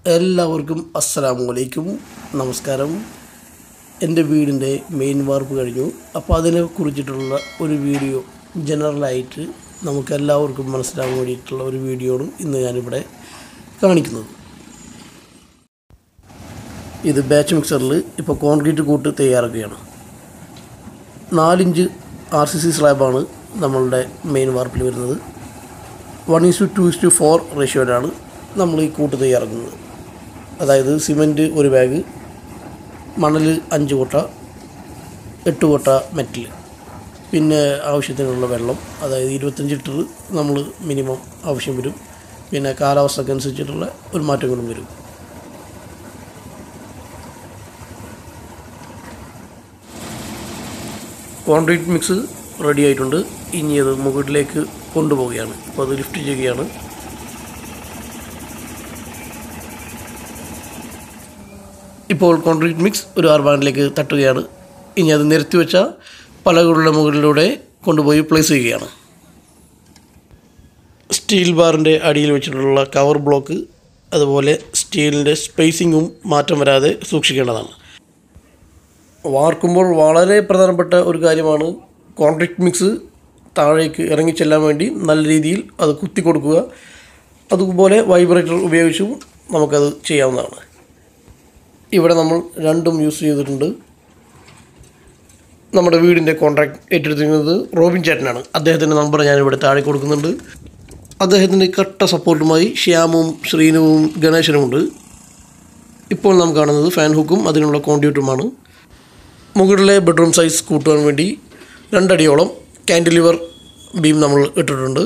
എല്ലാവർക്കും അസ്സലാമു അലൈക്കും നമസ്കാരം എൻ്റെ വീടിൻ്റെ മെയിൻ വാർപ്പ് കഴിഞ്ഞു അപ്പോൾ അതിനെ കുറിച്ചിട്ടുള്ള ഒരു വീഡിയോ ജനറലായിട്ട് നമുക്ക് എല്ലാവർക്കും മനസ്സിലാകാൻ വേണ്ടിയിട്ടുള്ള ഒരു വീഡിയോയാണ് ഇന്ന് ഞാനിവിടെ കാണിക്കുന്നത് ഇത് ബാച്ച് മിക്സറിൽ ഇപ്പോൾ കോൺക്രീറ്റ് കൂട്ട് തയ്യാറാക്കുകയാണ് നാലിഞ്ച് ആർ സി സി സ്ലാബാണ് നമ്മളുടെ മെയിൻ വാർപ്പിൽ വരുന്നത് one is to two is to four റേഷ്യോയിലാണ് നമ്മൾ ഈ കൂട്ട് തയ്യാറാക്കുന്നത് അതായത് സിമൻറ്റ് ഒരു ബാഗ് മണൽ അഞ്ച് കൊട്ട എട്ട് കൊട്ട മെറ്റൽ പിന്നെ ആവശ്യത്തിനുള്ള വെള്ളം അതായത് ഇരുപത്തഞ്ച് ലിറ്റർ നമ്മൾ മിനിമം ആവശ്യം വരും പിന്നെ കാലാവസ്ഥക്കനുസരിച്ചിട്ടുള്ള ഒരു മാറ്റങ്ങളും വരും കോൺക്രീറ്റ് മിക്സ് റെഡി ആയിട്ടുണ്ട് ഇനി അത് മുകളിലേക്ക് കൊണ്ടുപോവുകയാണ് അപ്പോൾ അത് ലിഫ്റ്റ് ചെയ്യുകയാണ് ഇപ്പോൾ കോൺക്രീറ്റ് മിക്സ് ഒരു ആർബാനിലേക്ക് തട്ടുകയാണ് ഇനി അത് നിരത്തി വെച്ച പലകളുടെ മുകളിലൂടെ കൊണ്ടുപോയി പ്ലേസ് ചെയ്യുകയാണ് സ്റ്റീൽ ബാറിൻ്റെ അടിയിൽ വെച്ചിട്ടുള്ള കവർ ബ്ലോക്ക് അതുപോലെ സ്റ്റീലിൻ്റെ സ്പേസിങ്ങും മാറ്റം വരാതെ സൂക്ഷിക്കേണ്ടതാണ് വാർക്കുമ്പോൾ വളരെ പ്രധാനപ്പെട്ട ഒരു കാര്യമാണ് കോൺക്രീറ്റ് മിക്സ് താഴേക്ക് ഇറങ്ങിച്ചെല്ലാൻ വേണ്ടി നല്ല രീതിയിൽ അത് കുത്തി കൊടുക്കുക അതുപോലെ വൈബ്രേറ്റർ ഉപയോഗിച്ചും നമുക്കത് ചെയ്യാവുന്നതാണ് ഇവിടെ നമ്മൾ രണ്ടും യൂസ് ചെയ്തിട്ടുണ്ട് നമ്മുടെ വീടിൻ്റെ കോൺട്രാക്ട് ഏറ്റെടുത്തിരിക്കുന്നത് റോബിൻ ചേട്ടനാണ് അദ്ദേഹത്തിൻ്റെ നമ്പർ ഞാനിവിടെ താഴെ കൊടുക്കുന്നുണ്ട് അദ്ദേഹത്തിൻ്റെ കട്ട സപ്പോർട്ടുമായി ശ്യാമും ശ്രീനുവും ഗണേശനുമുണ്ട് ഇപ്പോൾ നാം കാണുന്നത് ഫാൻ ഹുക്കും അതിനുള്ള കോൺഡ്യൂട്ടുമാണ് മുകളിലെ ബെഡ്റൂം സൈസ് കൂട്ടുവാൻ വേണ്ടി രണ്ടടിയോളം കാൻഡിലിവർ ബീം നമ്മൾ ഇട്ടിട്ടുണ്ട്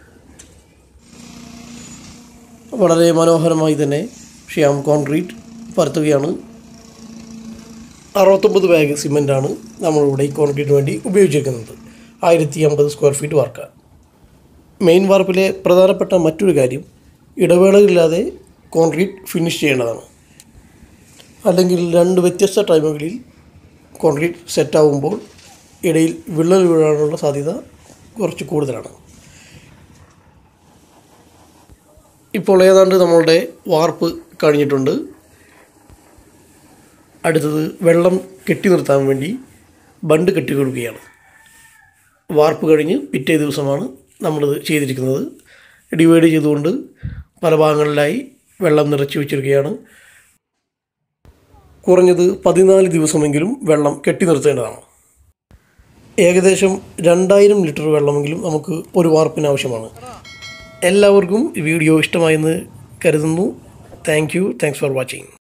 വളരെ മനോഹരമായി തന്നെ ഷ്യാം കോൺക്രീറ്റ് പരത്തുകയാണ് അറുപത്തൊമ്പത് ബാഗ് സിമെൻറ്റാണ് നമ്മളിവിടെ ഈ കോൺക്രീറ്റിന് വേണ്ടി ഉപയോഗിച്ചിരിക്കുന്നത് ആയിരത്തി അമ്പത് സ്ക്വയർ ഫീറ്റ് വാർക്ക മെയിൻ വാർപ്പിലെ പ്രധാനപ്പെട്ട മറ്റൊരു കാര്യം ഇടവേളകളില്ലാതെ കോൺക്രീറ്റ് ഫിനിഷ് ചെയ്യേണ്ടതാണ് അല്ലെങ്കിൽ രണ്ട് വ്യത്യസ്ത ടൈമുകളിൽ കോൺക്രീറ്റ് സെറ്റാവുമ്പോൾ ഇടയിൽ വിള്ളൽ വീഴാനുള്ള സാധ്യത കുറച്ച് കൂടുതലാണ് ഇപ്പോൾ ഏതാണ്ട് നമ്മളുടെ വാർപ്പ് കഴിഞ്ഞിട്ടുണ്ട് അടുത്തത് വെള്ളം കെട്ടി നിർത്താൻ വേണ്ടി ബണ്ട് കെട്ടി കൊടുക്കുകയാണ് വാർപ്പ് കഴിഞ്ഞ് പിറ്റേ ദിവസമാണ് നമ്മളിത് ചെയ്തിരിക്കുന്നത് ഡിവൈഡ് ചെയ്തുകൊണ്ട് പല ഭാഗങ്ങളിലായി വെള്ളം നിറച്ച് വെച്ചിരിക്കുകയാണ് കുറഞ്ഞത് പതിനാല് ദിവസമെങ്കിലും വെള്ളം കെട്ടി നിർത്തേണ്ടതാണ് ഏകദേശം രണ്ടായിരം ലിറ്റർ വെള്ളമെങ്കിലും നമുക്ക് ഒരു വാർപ്പിന് ആവശ്യമാണ് എല്ലാവർക്കും ഈ വീഡിയോ ഇഷ്ടമായെന്ന് കരുതുന്നു thank you thanks for watching